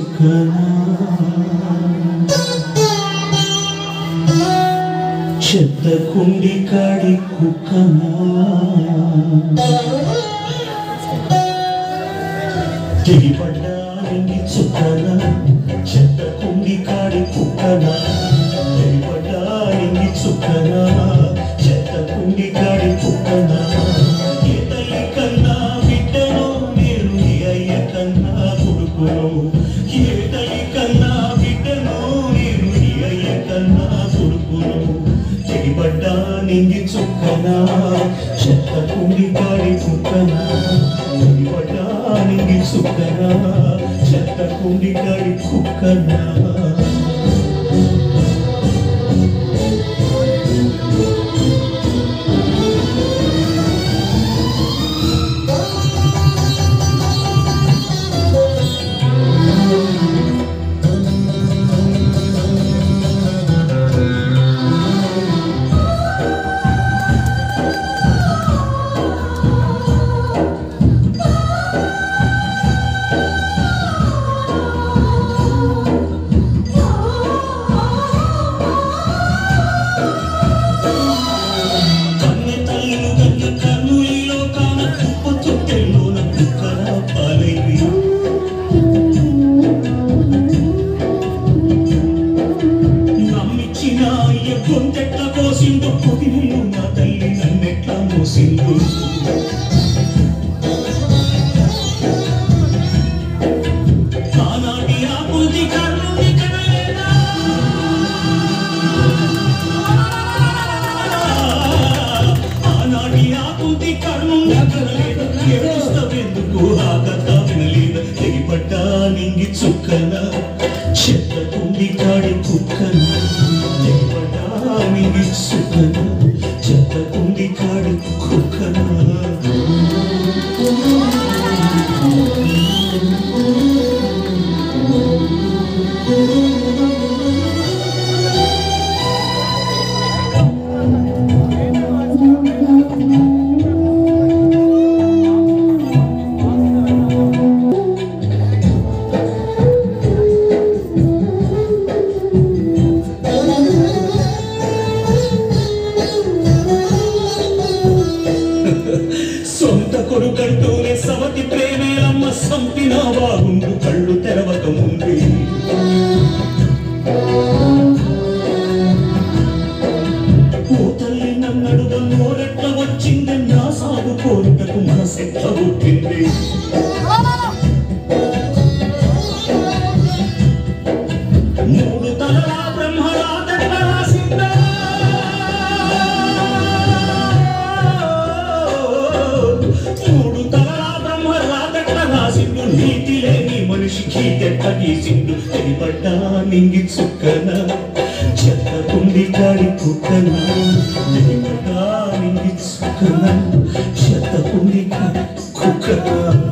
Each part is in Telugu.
చుక్కనా చెత్త కుండి కాడి కుక్కనా తెగిపడ్డా నింగి చుక్కనా చెత్త కుండి కాడి కుక్కనా తెగిపడ్డా నింగి చుక్కనా చెత్త కుండి కాడి కుక్కనా ఏ తల్లి కన్నా బిడ్డను నేను నీ అయ్య కన్నా కొడుకును ఏ తల్లి కన్నా బిడ్డను నేను నీ అయ్య కన్నా కొడుకును తెగిపడ్డా నింగి చుక్కనా చెత్త కుండి కాడి కుక్కనా తెగిపడ్డా నింగి చుక్కనా చెత్త కుండి కాడి కుక్కనా కన్నె తల్లిను గన్న కన్నుల్లో కాన కుప్ప తొట్టెల్లోన కుక్కల పాలైవి నమ్మిచ్చిన అయ్య కొంచెట్ల కోసిండు పొదినిల్లు నా తల్లి నన్నెట్లా మోసిండు ఆనాటి ఆకృతి కన్నుని కనలేదా ఆనాటి ఆకృతి కన్ను కనలేదు ఏడుస్తావెందుకు ఆ కథ వినలేదు తెగిపడ్డా నింగి చుక్కన చెత్త కుండి కాడి కుక్కన తెగిపడ్డా నింగి చుక్కన చెత్త కుండి కాడి కుక్కన సొంత కొడుకంటూనే సవతి ప్రేమేలమ్మ సంపిన బాగుండు కళ్ళు తెరవక ముందే ఓ తల్లి నన్నడుగ నోరెట్ల వచ్చింది నా సాగు కోరికకు మనసెట్ల పుట్టింది మూడు తలల బ్రహ్మరాతెట్ల రాసిందా మూడు తలల బ్రహ్మరాతెట్ల రాసిండు నీతి లేని మనిషికి తెట్ట గీసిండు తెగిపడ్డా నింగి చుక్కన చెత్త కుండి కాడి కుక్కన తెగిపడ్డా నింగి చుక్కన చెత్త కుండి కాడి కుక్కన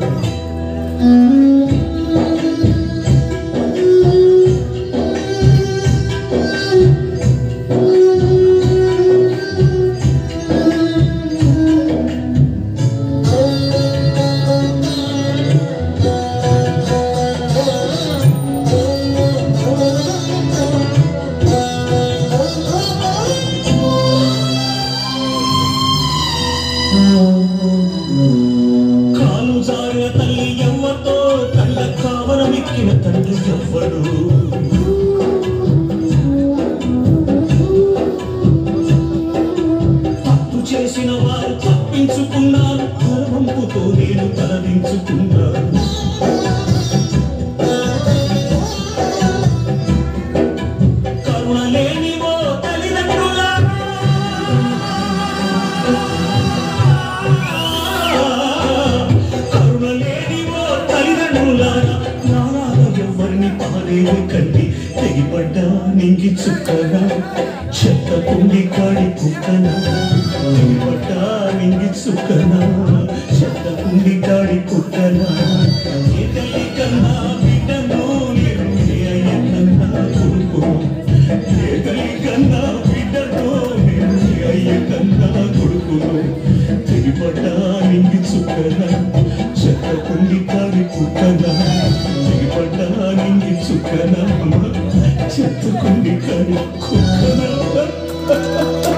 కాలు జారిన తల్లి ఎవ్వతో కళ్ళ కావరమెక్కిన తండ్రి ఎవ్వడు తప్పు చేసిన వారు తప్పించుకున్నారు గర్వంపుతో నేను తలదించుకున్నాను కరుణ లేని ఓ తల్లిదండ్రులారా కరుణ లేని ఓ తల్లిదండ్రులారా నాలాగా ఎవరిని పాలేని కండి తెగిపడ్డా నింగి చుక్కగా చెత్త కుండి కాడి కుక్కనా తెగిపడ్డా నింగి చుక్కనా చెత్త కుండి కాడి కుక్కనా ఏ తల్లి కన్నా బిడ్డను నేను ఏ అయ్య కన్నా కొడుకును ఏ తల్లి కన్నా బిడ్డను నేను ఏ అయ్య కన్నా కొడుకును తెగిపడ్డా నింగి చుక్కన చెత్త కుండి కాడి కుక్కన తెగిపడ్డా నింగి చుక్కన చెత్తకుండి కాడి కుక్కన